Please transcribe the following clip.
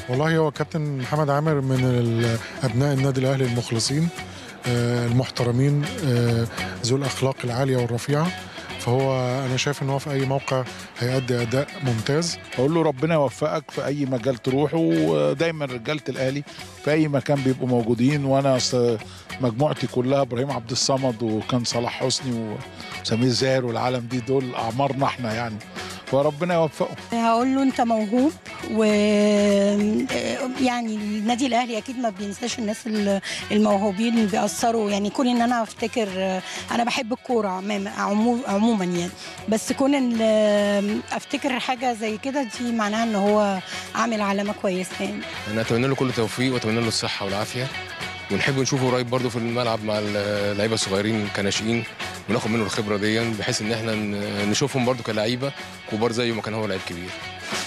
والله هو كابتن محمد عامر من ال- ابناء النادي الاهلي المخلصين آه، المحترمين آه، ذو الاخلاق العاليه والرفيعه فهو انا شايف ان هو في اي موقع هيأدي اداء ممتاز اقول له ربنا يوفقك في اي مجال تروحه ودايما رجاله الاهلي في اي مكان بيبقوا موجودين وانا أصل مجموعتي كلها ابراهيم عبد الصمد وكان صلاح حسني وسمير زاهر والعالم دي دول اعمارنا احنا يعني فربنا يوفقه هقول له انت موهوب و يعني النادي الاهلي اكيد ما بينساش الناس ال- الموهوبين اللي بيأثروا يعني كون ان انا افتكر انا بحب الكوره عموما عمو- عموما يعني بس كون ان افتكر حاجه زي كده دي معناها ان هو عامل علامه كويسه يعني انا اتمنى له كل التوفيق واتمنى له الصحه والعافيه ونحب نشوفه قريب برضه في الملعب مع اللعيبه الصغيرين كناشئين وناخد منه الخبره دي بحيث ان احنا ن- نشوفهم برضه كلعيبه كبار زيه ما كان هو لعيب كبير